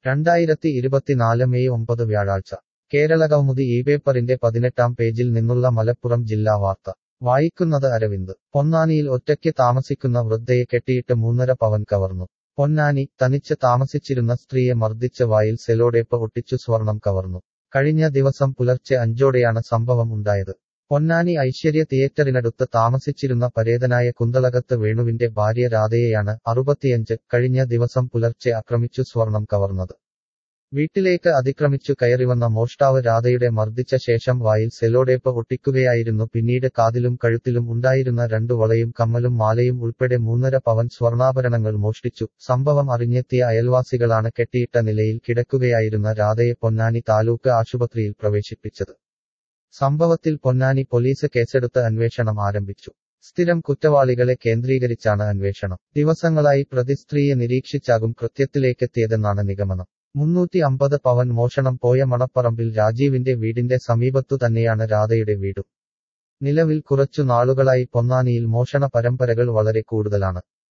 രണ്ടായിരത്തി ഇരുപത്തിനാല് മെയ് ഒമ്പത് വ്യാഴാഴ്ച കേരളകൗമുദി ഈ പേപ്പറിന്റെ പതിനെട്ടാം പേജിൽ നിന്നുള്ള മലപ്പുറം ജില്ലാ വാർത്ത വായിക്കുന്നത് അരവിന്ദ് പൊന്നാനിയിൽ ഒറ്റയ്ക്ക് താമസിക്കുന്ന വൃദ്ധയെ കെട്ടിയിട്ട് മൂന്നര പവൻ കവർന്നു പൊന്നാനി തനിച്ച് താമസിച്ചിരുന്ന സ്ത്രീയെ മർദ്ദിച്ച് വായിൽ സെലോടേപ്പ് ഒട്ടിച്ചു സ്വർണം കവർന്നു കഴിഞ്ഞ ദിവസം പുലർച്ചെ അഞ്ചോടെയാണ് സംഭവം ഉണ്ടായത് പൊന്നാനി ഐശ്വര്യ തിയേറ്ററിനടുത്ത് താമസിച്ചിരുന്ന പരേതനായ കുന്തളകത്ത് വേണുവിന്റെ ഭാര്യ രാധയെയാണ് അറുപത്തിയഞ്ച് കഴിഞ്ഞ ദിവസം പുലർച്ചെ ആക്രമിച്ചു സ്വർണം കവർന്നത് വീട്ടിലേക്ക് അതിക്രമിച്ചു കയറിവന്ന മോഷ്ടാവ് രാധയുടെ മർദ്ദിച്ച ശേഷം വായിൽ സെലോടേപ്പ് ഒട്ടിക്കുകയായിരുന്നു പിന്നീട് കാതിലും കഴുത്തിലും ഉണ്ടായിരുന്ന രണ്ടു വളയും കമ്മലും മാലയും ഉൾപ്പെടെ മൂന്നര പവൻ സ്വർണ്ണാഭരണങ്ങൾ മോഷ്ടിച്ചു സംഭവം അറിഞ്ഞെത്തിയ അയൽവാസികളാണ് കെട്ടിയിട്ട നിലയിൽ കിടക്കുകയായിരുന്ന രാധയെ പൊന്നാനി താലൂക്ക് ആശുപത്രിയിൽ പ്രവേശിപ്പിച്ചത് സംഭവത്തിൽ പൊന്നാനി പോലീസ് കേസെടുത്ത് അന്വേഷണം ആരംഭിച്ചു സ്ഥിരം കുറ്റവാളികളെ കേന്ദ്രീകരിച്ചാണ് അന്വേഷണം ദിവസങ്ങളായി പ്രതി സ്ത്രീയെ നിരീക്ഷിച്ചാകും കൃത്യത്തിലേക്കെത്തിയതെന്നാണ് നിഗമനം മുന്നൂറ്റി അമ്പത് പവൻ മോഷണം പോയ മണപ്പറമ്പിൽ രാജീവിന്റെ വീടിന്റെ സമീപത്തു തന്നെയാണ് രാധയുടെ വീടും നിലവിൽ കുറച്ചു നാളുകളായി പൊന്നാനിയിൽ മോഷണ പരമ്പരകൾ വളരെ കൂടുതലാണ്